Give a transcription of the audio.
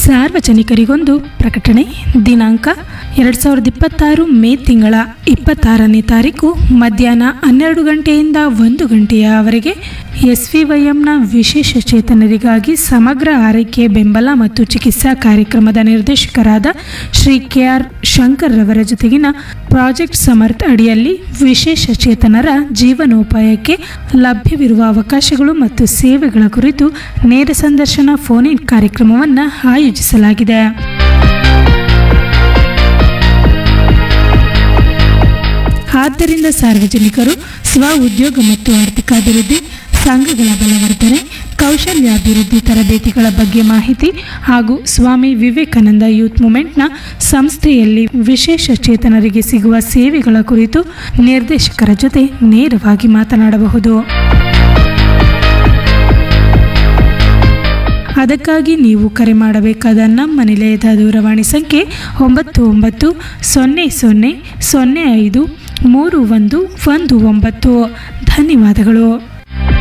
ಸಾರ್ವಜನಿಕರಿಗೊಂದು ಪ್ರಕಟಣೆ ದಿನಾಂಕ ಎರಡು ಸಾವಿರದ ಇಪ್ಪತ್ತಾರು ಮೇ ತಿಂಗಳ ಇಪ್ಪತ್ತಾರನೇ ತಾರೀಕು ಮಧ್ಯಾಹ್ನ ಹನ್ನೆರಡು ಗಂಟೆಯಿಂದ ಒಂದು ಗಂಟೆಯವರೆಗೆ ಎಸ್ ವಿ ವೈ ಎಂನ ವಿಶೇಷ ಚೇತನರಿಗಾಗಿ ಸಮಗ್ರ ಆರೈಕೆ ಬೆಂಬಲ ಮತ್ತು ಚಿಕಿತ್ಸಾ ಕಾರ್ಯಕ್ರಮದ ನಿರ್ದೇಶಕರಾದ ಶ್ರೀ ಕೆ ಆರ್ ಶಂಕರ್ ರವರ ಜೊತೆಗಿನ ಪ್ರಾಜೆಕ್ಟ್ ಸಮರ್ಥ್ ಅಡಿಯಲ್ಲಿ ವಿಶೇಷ ಚೇತನರ ಜೀವನೋಪಾಯಕ್ಕೆ ಲಭ್ಯವಿರುವ ಅವಕಾಶಗಳು ಮತ್ತು ಸೇವೆಗಳ ಕುರಿತು ನೇರ ಸಂದರ್ಶನ ಫೋನ್ ಇನ್ ಕಾರ್ಯಕ್ರಮವನ್ನು ಆಯೋಜಿಸಲಾಗಿದೆ ಆದ್ದರಿಂದ ಸಾರ್ವಜನಿಕರು ಸ್ವ ಉದ್ಯೋಗ ಮತ್ತು ಆರ್ಥಿಕಾಭಿವೃದ್ಧಿ ಸಂಘಗಳ ಬಲವರ್ಧನೆ ಕೌಶಲ್ಯಾಭಿವೃದ್ಧಿ ತರಬೇತಿಗಳ ಬಗ್ಗೆ ಮಾಹಿತಿ ಹಾಗೂ ಸ್ವಾಮಿ ವಿವೇಕಾನಂದ ಯೂತ್ ಮೂಮೆಂಟ್ನ ಸಂಸ್ಥೆಯಲ್ಲಿ ವಿಶೇಷ ಚೇತನರಿಗೆ ಸಿಗುವ ಸೇವೆಗಳ ಕುರಿತು ನಿರ್ದೇಶಕರ ಜೊತೆ ನೇರವಾಗಿ ಮಾತನಾಡಬಹುದು ಅದಕ್ಕಾಗಿ ನೀವು ಕರೆ ಮಾಡಬೇಕಾದ ನಮ್ಮ ನಿಲಯದ ದೂರವಾಣಿ ಸಂಖ್ಯೆ ಒಂಬತ್ತು ಒಂಬತ್ತು ಸೊನ್ನೆ ಸೊನ್ನೆ ಸೊನ್ನೆ ಐದು ಮೂರು ಒಂದು ಒಂದು ಒಂಬತ್ತು ಧನ್ಯವಾದಗಳು